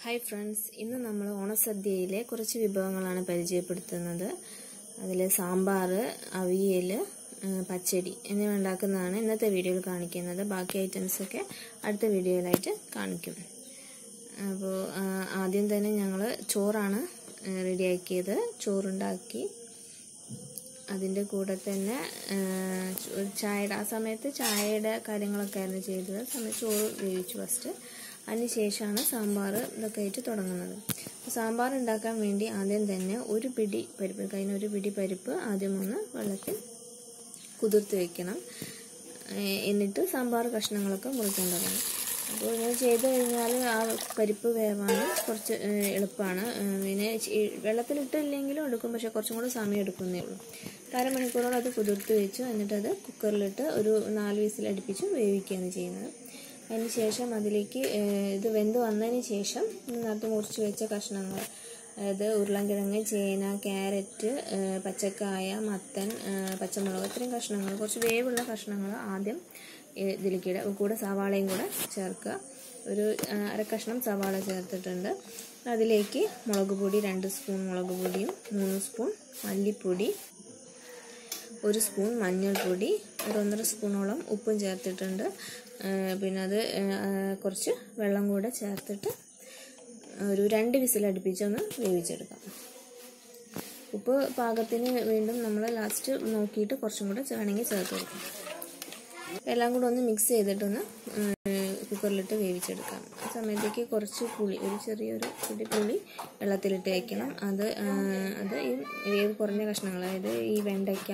hi friends ഇന്ന് നമ്മൾ ഓണസദ്യയിലെ കുറച്ച് വിഭവങ്ങളാണ് പരിചയപ്പെടുത്തുന്നത് അതിൽ സാമ്പാർ അവിയൽ പച്ചടി എന്നിവ ഉണ്ടാക്കുന്നതാണ് ഇന്നത്തെ വീഡിയോയിൽ കാണിക്കുന്നത് ബാക്കി ഐറ്റംസൊക്കെ അടുത്ത വീഡിയോയിലായിട്ട് കാണിക്കും അപ്പോൾ ആദ്യം തന്നെ ഞങ്ങൾ ചോറാണ് റെഡിയാക്കിയത് ചോറുണ്ടാക്കി അതിൻ്റെ കൂടെ തന്നെ ചായയുടെ ആ സമയത്ത് ചായയുടെ കാര്യങ്ങളൊക്കെ ആയിരുന്നു ചെയ്തത് സമയത്ത് ചോറ് വേവിച്ചു ഫസ്റ്റ് അതിനുശേഷമാണ് സാമ്പാർ ഇതൊക്കെ ആയിട്ട് തുടങ്ങുന്നത് സാമ്പാർ ഉണ്ടാക്കാൻ വേണ്ടി ആദ്യം തന്നെ ഒരു പിടി പരിപ്പ് കഴിഞ്ഞ ഒരു പിടി പരിപ്പ് ആദ്യം ഒന്ന് വെള്ളത്തിൽ കുതിർത്ത് വെക്കണം എന്നിട്ട് സാമ്പാർ കഷ്ണങ്ങളൊക്കെ മുറിക്കാൻ തുടങ്ങും അപ്പോൾ ഇങ്ങനെ ചെയ്ത് കഴിഞ്ഞാൽ ആ പരിപ്പ് വേവാനും കുറച്ച് എളുപ്പമാണ് പിന്നെ വെള്ളത്തിലിട്ടില്ലെങ്കിലും എടുക്കും പക്ഷേ കുറച്ചും കൂടെ സമയം എടുക്കുന്നേ ഉള്ളൂ അരമണിക്കൂറോളം അത് കുതിർത്ത് വെച്ചു എന്നിട്ട് അത് കുക്കറിലിട്ട് ഒരു നാല് വിസിൽ അടുപ്പിച്ച് വേവിക്കുകയാണ് ചെയ്യുന്നത് അതിന് ശേഷം അതിലേക്ക് ഇത് വെന്ത് വന്നതിന് ശേഷം നേരത്തെ മുറിച്ച് വെച്ച കഷ്ണങ്ങൾ അതായത് ഉരുളൻകിഴങ്ങ് ചേന ക്യാരറ്റ് പച്ചക്കായ മത്തൻ പച്ചമുളക് ഇത്രയും കഷ്ണങ്ങൾ കുറച്ച് വേവുള്ള കഷ്ണങ്ങൾ ആദ്യം ഇതിലേക്ക് ഇടുക കൂടെ സവാളയും കൂടെ ചേർക്കുക ഒരു അര കഷ്ണം സവാള ചേർത്തിട്ടുണ്ട് അതിലേക്ക് മുളക് പൊടി രണ്ട് സ്പൂൺ മുളക് പൊടിയും മൂന്ന് സ്പൂൺ മല്ലിപ്പൊടി ഒരു സ്പൂൺ മഞ്ഞൾപ്പൊടി ഒരു ഒന്നര സ്പൂണോളം ഉപ്പും ചേർത്തിട്ടുണ്ട് പിന്നെ അത് കുറച്ച് വെള്ളം കൂടെ ചേർത്തിട്ട് ഒരു രണ്ട് വിസിൽ അടുപ്പിച്ചൊന്ന് വേവിച്ചെടുക്കാം ഉപ്പ് പാകത്തിന് വീണ്ടും നമ്മൾ ലാസ്റ്റ് നോക്കിയിട്ട് കുറച്ചും കൂടെ വേണമെങ്കിൽ ചേർത്ത് കൊടുക്കാം എല്ലാം കൂടെ ഒന്ന് മിക്സ് ചെയ്തിട്ടൊന്ന് കുക്കറിലിട്ട് വേവിച്ചെടുക്കാം ആ സമയത്തേക്ക് കുറച്ച് പുളി ഒരു ചെറിയൊരു കുട്ടി പുളി വെള്ളത്തിലിട്ട് വയ്ക്കണം അത് അത് ഈ വേവ് കുറഞ്ഞ കഷ്ണങ്ങൾ അതായത് ഈ വെണ്ടയ്ക്ക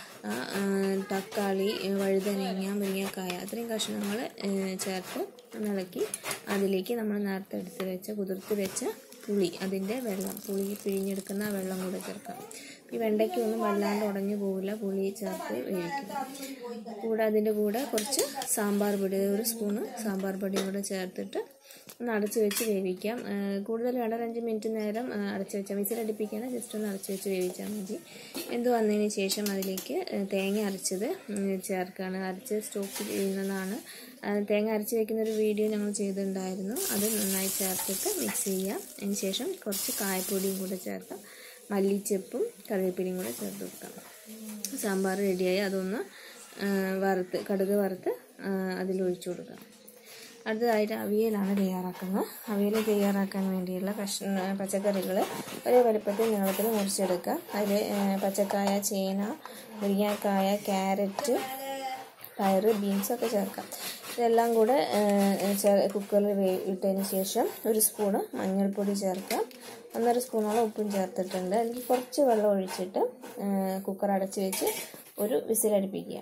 തക്കാളി വഴുതനങ്ങ മുരിങ്ങക്കായ അത്രയും കഷ്ണങ്ങൾ ചേർത്ത് ഇളക്കി അതിലേക്ക് നമ്മൾ നേരത്തെ എടുത്ത് വെച്ച കുതിർത്ത് വെച്ച പുളി അതിൻ്റെ വെള്ളം പുളി പിഴിഞ്ഞെടുക്കുന്ന വെള്ളം കൂടെ ചേർക്കാം ഈ വെണ്ടയ്ക്കൊന്നും വല്ലാണ്ട് ഉടഞ്ഞു പോകില്ല പുളി ചേർത്ത് വേവിക്കും കൂടെ അതിൻ്റെ കൂടെ കുറച്ച് സാമ്പാർ പൊടി ഒരു സ്പൂണ് സാമ്പാർ പൊടിയും കൂടെ ചേർത്തിട്ട് ഒന്ന് അടച്ചു വെച്ച് വേവിക്കാം കൂടുതൽ രണ്ടരഞ്ച് മിനിറ്റ് നേരം അടച്ചു വെച്ചാൽ വിസിലടിപ്പിക്കാതെ ജസ്റ്റ് ഒന്ന് അടച്ചു വെച്ച് വേവിച്ചാൽ മതി എന്ത് വന്നതിന് ശേഷം അതിലേക്ക് തേങ്ങ അരച്ചത് ചേർക്കുകയാണ് അരച്ച് സ്റ്റോക്ക് ചെയ്യുന്നതാണ് തേങ്ങ അരച്ച് വെക്കുന്ന ഒരു വീഡിയോ ഞങ്ങൾ ചെയ്തിട്ടുണ്ടായിരുന്നു അത് നന്നായി ചേർത്തിട്ട് മിക്സ് ചെയ്യാം അതിന് ശേഷം കുറച്ച് കായപ്പൊടിയും കൂടെ ചേർത്ത് മല്ലിച്ചെപ്പും കറിവേപ്പിലയും കൂടെ ചേർത്ത് കൊടുക്കാം സാമ്പാർ റെഡിയായി അതൊന്ന് വറുത്ത് കടുക് വറുത്ത് അതിലൊഴിച്ചു കൊടുക്കാം അടുത്തതായിട്ട് അവിയലാണ് തയ്യാറാക്കുന്നത് അവിയൽ തയ്യാറാക്കാൻ വേണ്ടിയുള്ള കഷ്ണ പച്ചക്കറികൾ ഒരേ വലുപ്പത്തിൽ നീളത്തിൽ മുറിച്ചെടുക്കുക അതിൽ പച്ചക്കായ ചേന മുരിങ്ങക്കായ ക്യാരറ്റ് പയറ് ബീൻസൊക്കെ ചേർക്കാം ഇതെല്ലാം കൂടെ കുക്കറിൽ ഇട്ടതിന് ശേഷം ഒരു സ്പൂണ് മഞ്ഞൾപ്പൊടി ചേർക്കാം ഒന്നര സ്പൂണോളം ഉപ്പും ചേർത്തിട്ടുണ്ട് അതിലേക്ക് കുറച്ച് വെള്ളം ഒഴിച്ചിട്ട് കുക്കർ അടച്ച് വെച്ച് ഒരു വിസിലടുപ്പിക്കുക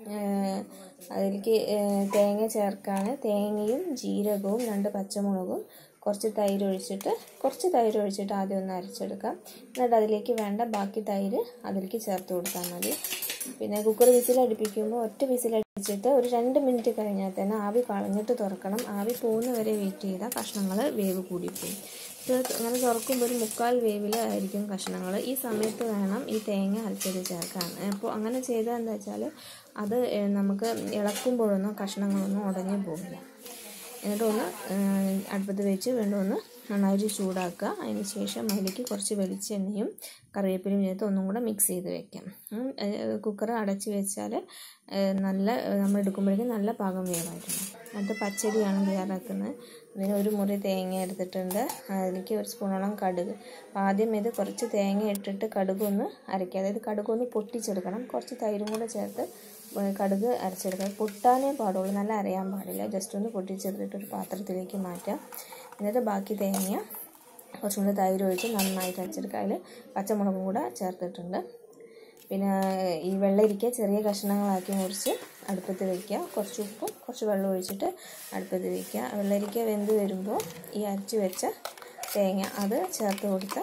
അതിലേക്ക് തേങ്ങ ചേർക്കാണ് തേങ്ങയും ജീരകവും രണ്ട് പച്ചമുളകും കുറച്ച് തൈര് ഒഴിച്ചിട്ട് കുറച്ച് തൈര് ഒഴിച്ചിട്ട് ആദ്യം ഒന്ന് അരച്ചെടുക്കാം എന്നിട്ട് അതിലേക്ക് വേണ്ട ബാക്കി തൈര് അതിലേക്ക് ചേർത്ത് കൊടുത്താൽ മതി പിന്നെ കുക്കർ വിസിലടുപ്പിക്കുമ്പോൾ ഒറ്റ വിസിലടിച്ചിട്ട് ഒരു രണ്ട് മിനിറ്റ് കഴിഞ്ഞാൽ തന്നെ ആവി കളഞ്ഞിട്ട് തുറക്കണം ആവി പോകുന്ന വരെ വെയിറ്റ് ചെയ്താൽ കഷ്ണങ്ങൾ വേവ് കൂടിപ്പോയി ഇത് അങ്ങനെ തുറക്കുമ്പോൾ ഒരു മുക്കാൽ വേവിലായിരിക്കും കഷ്ണങ്ങൾ ഈ സമയത്ത് വേണം ഈ തേങ്ങ അരച്ചത് ചേർക്കാൻ അപ്പോൾ അങ്ങനെ ചെയ്താൽ എന്താ വെച്ചാൽ അത് നമുക്ക് ഇളക്കുമ്പോഴൊന്നും കഷ്ണങ്ങളൊന്നും ഉടഞ്ഞു പോകില്ല എന്നിട്ട് ഒന്ന് അടുപ്പത്ത് വെച്ച് വീണ്ടും ഒന്ന് നന്നായിട്ട് ചൂടാക്കുക അതിന് ശേഷം അതിലേക്ക് കുറച്ച് വെളിച്ചെണ്ണയും കറിവേപ്പിലയും ചേർത്ത് ഒന്നും കൂടെ മിക്സ് ചെയ്ത് വെക്കാം കുക്കർ അടച്ച് വെച്ചാൽ നല്ല നമ്മൾ എടുക്കുമ്പോഴേക്കും നല്ല പാകം വേവായിട്ടുണ്ട് അടുത്ത പച്ചടിയാണ് തയ്യാറാക്കുന്നത് അതിന് ഒരു മുറി തേങ്ങ എടുത്തിട്ടുണ്ട് അതിലേക്ക് ഒരു സ്പൂണോളം കടുക് ആദ്യം ഇത് കുറച്ച് തേങ്ങ ഇട്ടിട്ട് കടുക് ഒന്ന് അരയ്ക്കുക അതായത് കടുക് ഒന്ന് പൊട്ടിച്ചെടുക്കണം കുറച്ച് തൈരും കൂടെ ചേർത്ത് കടുക് അരച്ചെടുക്കുക പൊട്ടാനേ പാടുള്ളൂ നല്ല അരയാൻ പാടില്ല ജസ്റ്റ് ഒന്ന് പൊട്ടിച്ചെടുത്തിട്ട് ഒരു പാത്രത്തിലേക്ക് മാറ്റാം എന്നിട്ട് ബാക്കി തേങ്ങ കുറച്ചും കൂടി തൈര് ഒഴിച്ച് നന്നായിട്ട് അരച്ചെടുക്കുക അതിൽ പച്ചമുളകും കൂടെ ചേർത്തിട്ടുണ്ട് പിന്നെ ഈ വെള്ളരിക്ക ചെറിയ കഷ്ണങ്ങളാക്കി മുറിച്ച് അടുപ്പത്ത് വയ്ക്കുക കുറച്ച് ഉപ്പും കുറച്ച് വെള്ളം ഒഴിച്ചിട്ട് അടുപ്പത്ത് വയ്ക്കുക വെള്ളരിക്ക വെന്ത് വരുമ്പോൾ ഈ അരച്ച് വെച്ച തേങ്ങ അത് ചേർത്ത് കൊടുത്ത്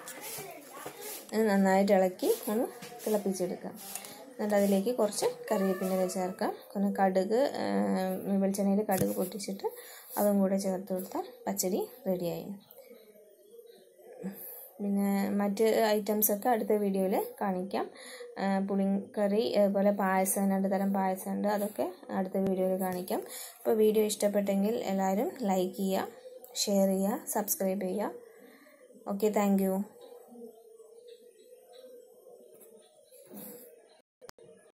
നന്നായിട്ട് ഇളക്കി ഒന്ന് തിളപ്പിച്ചെടുക്കാം എന്നിട്ട് അതിലേക്ക് കുറച്ച് കറിവേപ്പിൻ്റെ ചേർക്കാം പിന്നെ കടുക് വെളിച്ചെണ്ണയിൽ കടുക് പൊട്ടിച്ചിട്ട് അതും കൂടെ ചേർത്ത് കൊടുത്താൽ പച്ചടി റെഡിയായി പിന്നെ മറ്റ് ഐറ്റംസൊക്കെ അടുത്ത വീഡിയോയിൽ കാണിക്കാം പുളിങ്കറി അതുപോലെ പായസം രണ്ട് തരം പായസമുണ്ട് അതൊക്കെ അടുത്ത വീഡിയോയിൽ കാണിക്കാം അപ്പോൾ വീഡിയോ ഇഷ്ടപ്പെട്ടെങ്കിൽ എല്ലാവരും ലൈക്ക് ചെയ്യുക ഷെയർ ചെയ്യുക സബ്സ്ക്രൈബ് ചെയ്യുക ഓക്കെ താങ്ക് യു